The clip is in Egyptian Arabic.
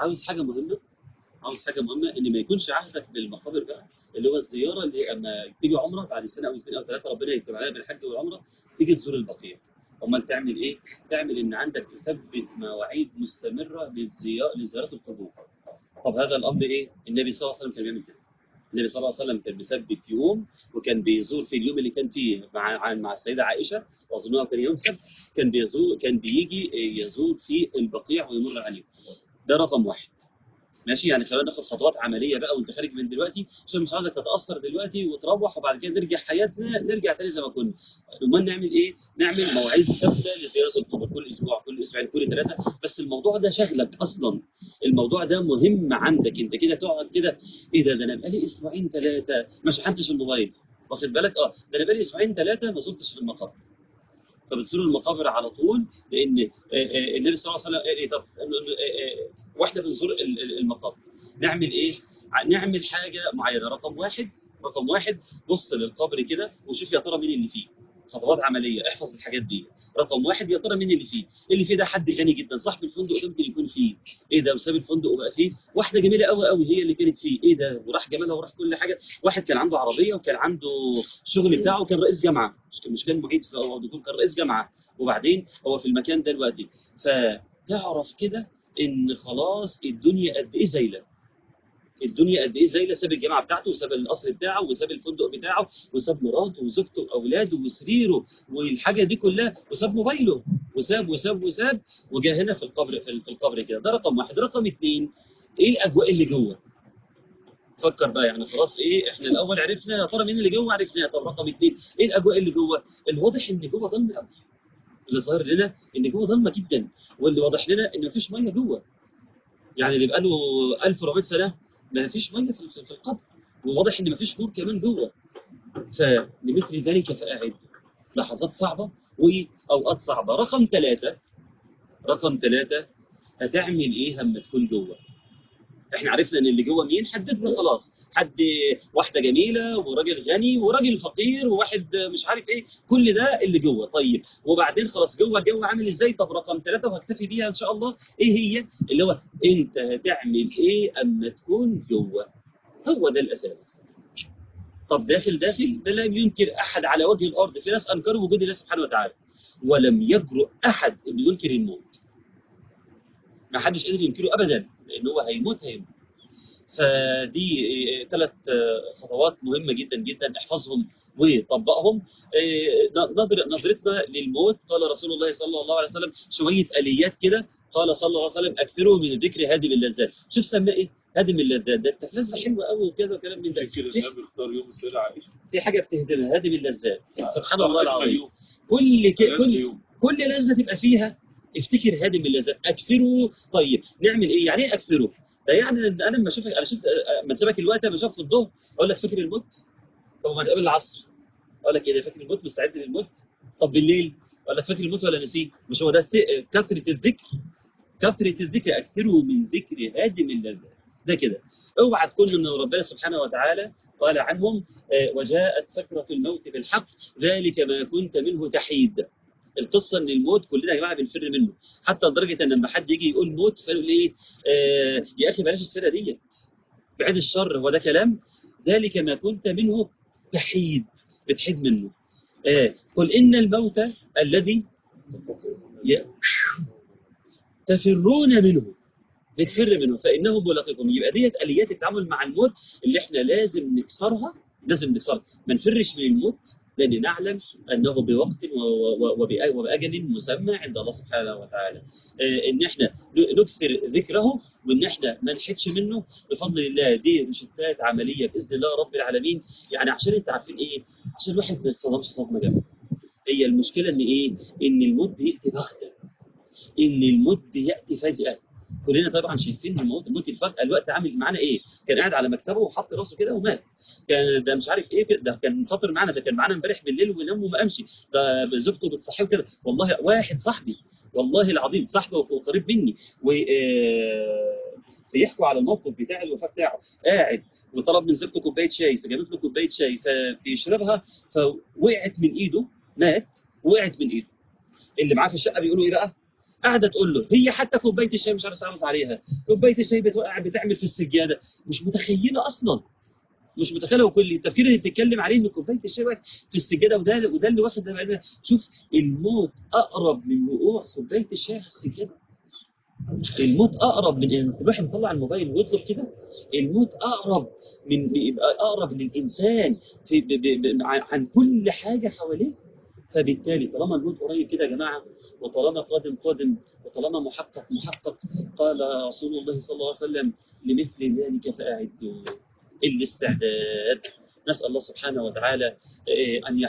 عاوز حاجه مهمه عاوز حاجه مهمه ان ما يكونش عهدك بالمقابر بقى اللي هو الزياره اللي اما تيجي عمره بعد سنه او اثنين او ثلاثه ربنا يكتب عليها بالحج والعمره تيجي تزور البقيع امال تعمل ايه؟ تعمل ان عندك تثبت مواعيد مستمره للزيارة لزيارات القبور. طب هذا الامر ايه؟ النبي صلى الله عليه وسلم كان بيعمل كده. النبي صلى الله عليه وسلم كان بيثبت يوم وكان بيزور في اليوم اللي كان فيه مع مع السيده عائشه واظنها كان يوم سبت كان بيزور كان بيجي يزور في البقيع ويمر عليه. ده رقم واحد. ماشي يعني خلينا ناخد خطوات عمليه بقى وانت خارج من دلوقتي عشان مش عاوزك تتاثر دلوقتي وتروح وبعد كده نرجع حياتنا نرجع تاني زي ما كنا امال نعمل ايه؟ نعمل مواعيد ثابته لزياره القبور كل اسبوع كل اسبوعين كل ثلاثه بس الموضوع ده شغلك اصلا الموضوع ده مهم عندك انت كده تقعد كده ايه ده ده انا بقالي اسبوعين ثلاثه ما شحنتش الموبايل واخد بالك اه ده انا بقالي اسبوعين ثلاثه ما زرتش المقابر فبتزور المقابر على طول لان آه، آه، النبي صلى الله عليه وسلم قال ايه طب آه، آه، واحنا بنزور ال- ال- المقابر نعمل ايه؟ ع- نعمل حاجه معينه رقم واحد رقم واحد بص للقبر كده وشوف يا ترى مين اللي فيه خطوات عمليه احفظ الحاجات دي رقم واحد يا ترى مين اللي فيه اللي فيه ده حد غني جدا صاحب الفندق ده ممكن يكون فيه ايه ده وساب الفندق وبقى فيه واحده جميله قوي قوي هي اللي كانت فيه ايه ده وراح جمالها وراح كل حاجه واحد كان عنده عربيه وكان عنده شغل بتاعه وكان رئيس جامعه مش كان مش كان معيد في- او دكتور كان رئيس جامعه وبعدين هو في المكان ده دلوقتي فتعرف كده ان خلاص الدنيا قد ايه زايله الدنيا قد ايه زايله ساب الجامعه بتاعته وساب القصر بتاعه وساب الفندق بتاعه وساب مراته وزوجته واولاده وسريره والحاجه دي كلها وساب موبايله وساب وساب وساب وجا هنا في القبر في في القبر كده ده رقم واحد رقم اثنين ايه الاجواء اللي جوه فكر بقى يعني خلاص ايه احنا الاول عرفنا يا ترى مين اللي جوه عرفناه طب رقم اثنين ايه الاجواء اللي جوه الواضح ان جوه ضلمه قوي اللي ظاهر لنا ان جوه ضلمه جدا واللي واضح لنا ان مفيش ميه جوه يعني اللي بقاله 1400 سنه ما فيش ميه في في القبر وواضح ان ما فيش نور كمان جوه فلمثل ذلك فاعد لحظات صعبه واوقات صعبه رقم ثلاثه رقم ثلاثه هتعمل ايه لما تكون جوه احنا عرفنا ان اللي جوه مين حددنا خلاص حد واحده جميله وراجل غني وراجل فقير وواحد مش عارف ايه كل ده اللي جوه طيب وبعدين خلاص جوه الجو عامل ازاي طب رقم ثلاثة وهكتفي بيها ان شاء الله ايه هي اللي هو انت هتعمل ايه اما تكون جوه هو ده الاساس طب داخل داخل ده لم ينكر احد على وجه الارض في ناس انكروا وجود الله سبحانه وتعالى ولم يجرؤ احد انه ينكر الموت ما حدش قدر ينكره ابدا لان هو هيموت هيموت فدي ثلاث خطوات مهمه جدا جدا احفظهم وطبقهم إيه، نظر نظرتنا للموت قال رسول الله صلى الله عليه وسلم شويه اليات كده قال صلى الله عليه وسلم اكثروا من ذكر هادم اللذات شوف سماه ايه هادم اللذات ده التفلسفه حلوه قوي وكذا وكلام من ده فكر في, النبي اختار يوم السيدة عائشة في حاجه بتهدمها هادم اللذات سبحان الله أجمل العظيم يوم. كل ك... أجمل كل يوم. كل لذه تبقى فيها افتكر هادم اللذات اكثروا طيب نعمل ايه يعني ايه اكثروا ده يعني إن انا لما اشوفك انا شفت لما تسيبك الوقت لما اشوفك في الظهر اقول لك فاكر الموت طب ما نقابل العصر اقول لك ايه ده فاكر الموت مستعد للموت طب بالليل اقول لك فاكر الموت ولا نسيه مش هو ده الت- كثره الذكر كثره الذكر اكثروا من ذكر هادم اللذات ده كده اوعى تكون من ربنا سبحانه وتعالى قال عنهم آه، وجاءت سكرة الموت بالحق ذلك ما كنت منه تحيد القصة ان الموت كلنا يا جماعة بنفر منه حتى لدرجة ان لما حد يجي يقول موت فيقول ايه آه يا اخي بلاش السيرة ديت بعيد الشر هو ده كلام ذلك ما كنت منه تحيد بتحيد منه آه قل ان الموت الذي ي- تفرون منه بتفر منه فانه ملاقيكم يبقى ديت اليات التعامل مع الموت اللي احنا لازم نكسرها لازم نكسرها ما نفرش من الموت لان نعلم انه بوقت و- و- وبأ- وباجل مسمى عند الله سبحانه وتعالى آه، ان احنا ن- نكثر ذكره وان احنا ما نحدش منه بفضل الله دي روشتات عمليه باذن الله رب العالمين يعني عشان انت عارفين ايه عشان الواحد ما يتصدمش صدمه جامده هي المشكله ان ايه ان الموت بياتي بغته ان الموت بياتي فجاه كلنا طبعا شايفين الموت الموت الفجأة الوقت عامل معانا ايه كان قاعد على مكتبه وحط راسه كده ومات كان ده مش عارف ايه كده ده كان خاطر معانا ده كان معانا امبارح بالليل ونام وما قامش ده زوجته بتصحيه كده والله واحد صاحبي والله العظيم صاحبي وقريب مني و آه، بيحكوا على الموقف بتاع الوفاه بتاعه قاعد وطلب من زوجته كوبايه شاي فجابت له كوبايه شاي فبيشربها فوقعت من ايده مات وقعت من ايده اللي معاه في الشقه بيقولوا ايه بقى قاعده تقول له هي حتى كوبايه الشاي مش عارف تعرف عليها كوبايه الشاي بتوقع بتعمل في السجاده مش متخيله اصلا مش متخيله وكل التفكير اللي بتتكلم عليه ان كوبايه الشاي وقعت في السجاده وده وده اللي واخد بالنا شوف الموت اقرب من وقوع كوبايه الشاي على السجاده الموت اقرب من ان الواحد يطلع الموبايل ويطلب كده الموت اقرب من بيبقى اقرب للانسان في ب ب ب عن كل حاجه حواليه فبالتالي طالما الموت قريب كده يا جماعه وطالما قادم قادم وطالما محقق محقق قال رسول الله صلى الله عليه وسلم لمثل ذلك فاعدوا الاستعداد نسال الله سبحانه وتعالى ان